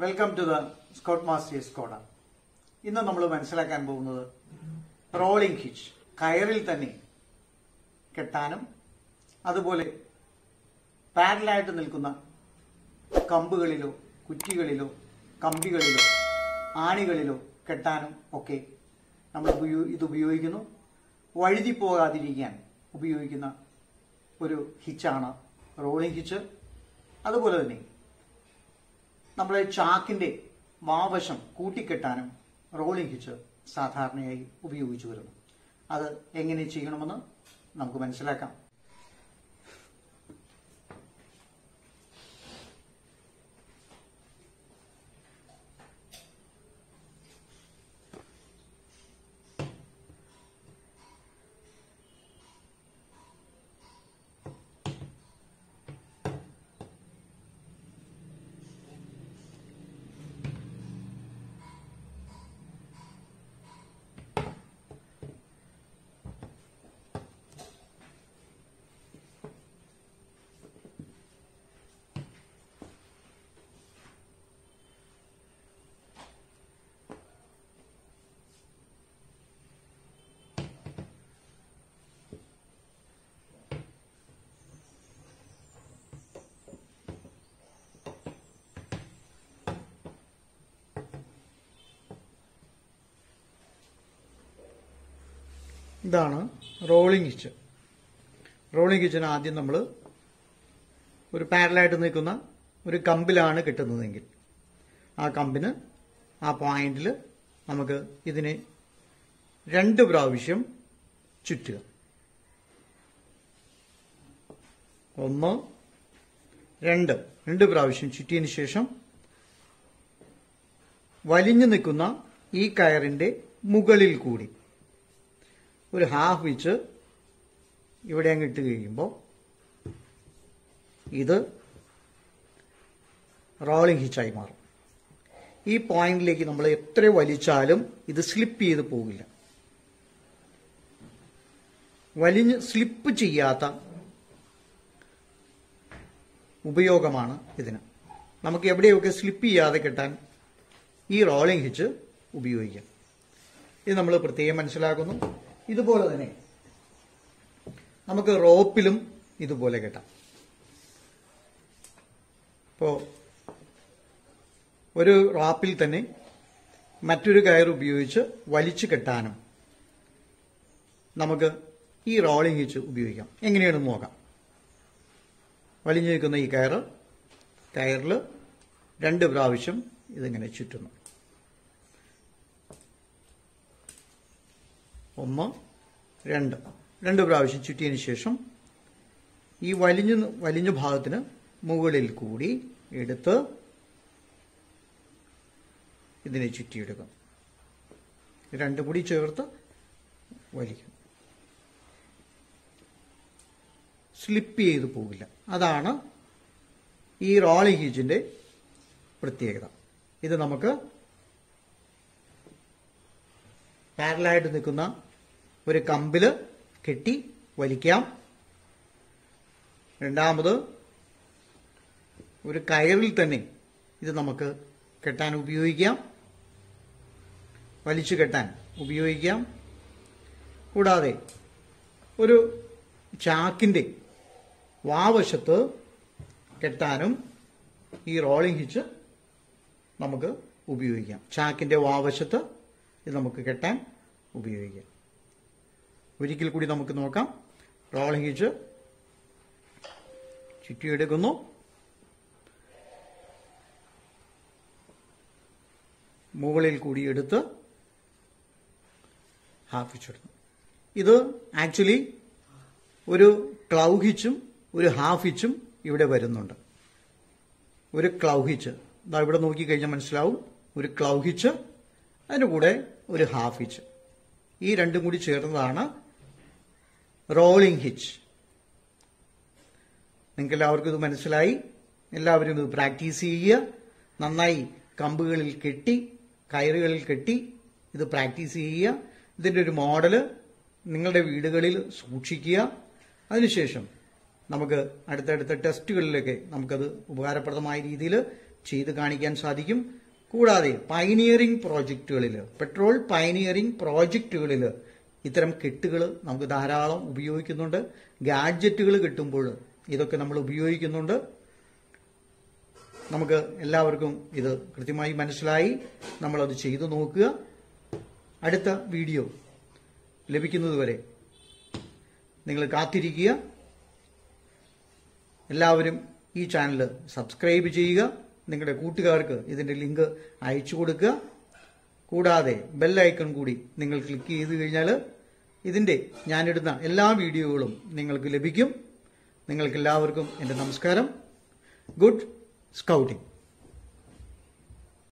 welcome to the Scott masters കോഡ ഇന്ന് നമ്മൾ മനസ്സിലാക്കാൻ പോകുന്നത് റോളിംഗ് ഹിച്ച് കയറിൽ തന്നെ കെട്ടാനും അതുപോലെ പാരലായിട്ട് നിൽക്കുന്ന കമ്പുകളിലോ കുറ്റികളിലോ കമ്പികളിലോ ആണികളിലോ കെട്ടാനും ഒക്കെ നമ്മൾ ഉപയോ- ഇത് ഉപയോഗിക്കുന്നു വഴുതി പോകാതിരിക്കാൻ ഉപയോഗിക്കുന്ന ഒരു ഹിച്ചാണ് റോളിംഗ് ഹിച്ച് അതുപോലെ തന്നെ നമ്മളെ ചാക്കിന്റെ വാവശം കൂട്ടിക്കെട്ടാനും റോളിംഗ് ഹിച്ച് സാധാരണയായി ഉപയോഗിച്ചു വരുന്നു അത് എങ്ങനെ ചെയ്യണമെന്ന് നമുക്ക് മനസ്സിലാക്കാം ഇതാണ് റോളിംഗ് ഹിച്ച് റോളിംഗ് ഹിച്ചിന് ആദ്യം നമ്മൾ ഒരു പാരലായിട്ട് നിൽക്കുന്ന ഒരു കമ്പിലാണ് കിട്ടുന്നതെങ്കിൽ ആ കമ്പിന് ആ പോയിന്റിൽ നമുക്ക് ഇതിനെ രണ്ട് പ്രാവശ്യം ചുറ്റുക ഒന്ന് രണ്ട് രണ്ട് പ്രാവശ്യം ചുറ്റിയതിന് ശേഷം വലിഞ്ഞു നിൽക്കുന്ന ഈ കയറിന്റെ മുകളിൽ കൂടി ഒരു ഹാഫ് ഇഞ്ച് ഇവിടെ അങ്ങ് ഇട്ട് കഴിയുമ്പോൾ ഇത് റോളിംഗ് ഹിച്ചായി മാറും ഈ പോയിന്റിലേക്ക് നമ്മൾ എത്ര വലിച്ചാലും ഇത് സ്ലിപ്പ് ചെയ്ത് പോകില്ല വലിഞ്ഞ് സ്ലിപ്പ് ചെയ്യാത്ത ഉപയോഗമാണ് ഇതിന് നമുക്ക് എവിടെയൊക്കെ സ്ലിപ്പ് ചെയ്യാതെ കിട്ടാൻ ഈ റോളിംഗ് ഹിച്ച് ഉപയോഗിക്കാം ഇത് നമ്മൾ പ്രത്യേകം മനസ്സിലാക്കുന്നു ഇതുപോലെ തന്നെ നമുക്ക് റോപ്പിലും ഇതുപോലെ കെട്ടാം ഇപ്പോ ഒരു റാപ്പിൽ തന്നെ മറ്റൊരു കയർ ഉപയോഗിച്ച് വലിച്ചു കെട്ടാനും നമുക്ക് ഈ റോളിംഗ് ഹിച്ച് ഉപയോഗിക്കാം എങ്ങനെയാണെന്ന് നോക്കാം വലിഞ്ഞു നിൽക്കുന്ന ഈ കയറ് കയറിൽ രണ്ട് പ്രാവശ്യം ഇതിങ്ങനെ ചുറ്റുന്നു ഒന്ന് രണ്ട് രണ്ട് പ്രാവശ്യം ചുറ്റിയതിന് ശേഷം ഈ വലിഞ്ഞു വലിഞ്ഞ ഭാഗത്തിന് മുകളിൽ കൂടി എടുത്ത് ഇതിനെ ചുറ്റിയെടുക്കും രണ്ടും കൂടി ചേർത്ത് വലിക്കും സ്ലിപ്പ് ചെയ്ത് പോകില്ല അതാണ് ഈ റോളിംഗ് ഹീജിന്റെ പ്രത്യേകത ഇത് നമുക്ക് പാരലായിട്ട് നിൽക്കുന്ന ഒരു കമ്പില് കെട്ടി വലിക്കാം രണ്ടാമത് ഒരു കയറിൽ തന്നെ ഇത് നമുക്ക് കെട്ടാൻ ഉപയോഗിക്കാം വലിച്ചു കെട്ടാൻ ഉപയോഗിക്കാം കൂടാതെ ഒരു ചാക്കിന്റെ വാവശത്ത് കെട്ടാനും ഈ റോളിംഗ് ഹിച്ച് നമുക്ക് ഉപയോഗിക്കാം ചാക്കിന്റെ വാവശത്ത് ഇത് നമുക്ക് കെട്ടാൻ ഉപയോഗിക്കാം ഒരിക്കൽ കൂടി നമുക്ക് നോക്കാം റോളിംഗ് ഹിച്ച് ചുറ്റിയെടുക്കുന്നു മുകളിൽ കൂടി എടുത്ത് ഹാഫ് ഹിച്ചിടുന്നു ഇത് ആക്ച്വലി ഒരു ക്ലൗ ഹിച്ചും ഒരു ഹാഫ് ഹിച്ചും ഇവിടെ വരുന്നുണ്ട് ഒരു ക്ലൗ ഹിച്ച് ഇതാ ഇവിടെ നോക്കിക്കഴിഞ്ഞാൽ മനസ്സിലാവും ഒരു ക്ലൗ ഹിച്ച് അതിന് കൂടെ ഒരു ഹാഫ് ഹിച്ച് ഈ രണ്ടും കൂടി ചേർന്നതാണ് റോളിംഗ് ഹിച്ച് നിങ്ങൾക്ക് എല്ലാവർക്കും ഇത് മനസ്സിലായി എല്ലാവരും ഇത് പ്രാക്ടീസ് ചെയ്യുക നന്നായി കമ്പുകളിൽ കെട്ടി കയറുകളിൽ കെട്ടി ഇത് പ്രാക്ടീസ് ചെയ്യുക ഇതിന്റെ ഒരു മോഡല് നിങ്ങളുടെ വീടുകളിൽ സൂക്ഷിക്കുക അതിനുശേഷം നമുക്ക് അടുത്തടുത്ത ടെസ്റ്റുകളിലൊക്കെ നമുക്കത് ഉപകാരപ്രദമായ രീതിയിൽ ചെയ്ത് കാണിക്കാൻ സാധിക്കും കൂടാതെ പൈനിയറിംഗ് പ്രോജക്റ്റുകളിൽ പെട്രോൾ പൈനിയറിംഗ് പ്രോജക്റ്റുകളിൽ ഇത്തരം കെട്ടുകൾ നമുക്ക് ധാരാളം ഉപയോഗിക്കുന്നുണ്ട് ഗാഡ്ജറ്റുകൾ കിട്ടുമ്പോൾ ഇതൊക്കെ നമ്മൾ ഉപയോഗിക്കുന്നുണ്ട് നമുക്ക് എല്ലാവർക്കും ഇത് കൃത്യമായി മനസ്സിലായി നമ്മളത് ചെയ്തു നോക്കുക അടുത്ത വീഡിയോ ലഭിക്കുന്നതുവരെ നിങ്ങൾ കാത്തിരിക്കുക എല്ലാവരും ഈ ചാനൽ സബ്സ്ക്രൈബ് ചെയ്യുക നിങ്ങളുടെ കൂട്ടുകാർക്ക് ഇതിന്റെ ലിങ്ക് അയച്ചു കൊടുക്കുക കൂടാതെ ബെല്ലൈക്കൺ കൂടി നിങ്ങൾ ക്ലിക്ക് ചെയ്ത് കഴിഞ്ഞാൽ ഇതിന്റെ ഞാനിടുന്ന എല്ലാ വീഡിയോകളും നിങ്ങൾക്ക് ലഭിക്കും നിങ്ങൾക്ക് എല്ലാവർക്കും എൻ്റെ നമസ്കാരം ഗുഡ് സ്കൗട്ടിംഗ്